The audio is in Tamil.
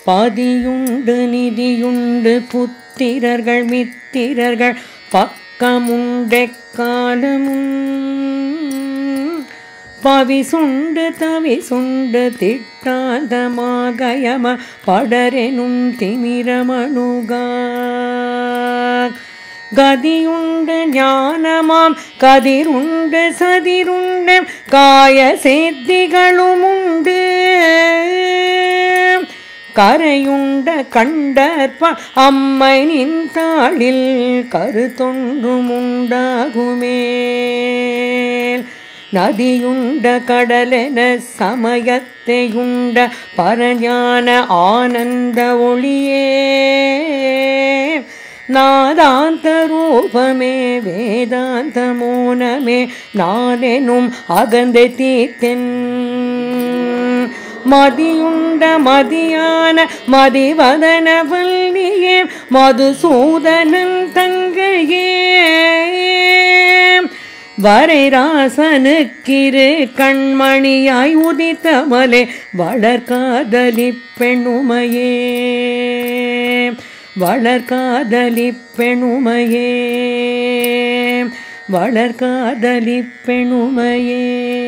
பதியுண்டு நிதியுண்டு புத்திரர்கள் மித்திரர்கள் பக்கமுண்டெக்காலமும் பவிசுண்டு தவிசுண்டு திட்டாந்தமாகயம படரெனும் திமிரமணுகா கதியுண்டு ஞானமாம் கதிருண்டு சதிருண்டு காய சேத்திகளும் உண்டு கரையுண்ட கண்டற்ப அம்மை நின்றாளில் கருத்தொன்றும் உண்டாகுமே நதியுண்ட கடலென சமயத்தையுண்ட பரஞான ஆனந்த ஒளியே நாதாந்த ரூபமே வேதாந்த மோனமே நானெனும் அகந்த தீர்த்தென் மதியுண்ட மதியான மதிவதன வல்லியே மதுசூதனன் தங்கையே வரை ராசனுக்கிரு கண்மணியாய் உதித்தமலே வளர்காதலி பெண்ணுமையே வளர்காதலி பெண்ணுமையே வளர்காதலி பெண்ணுமையே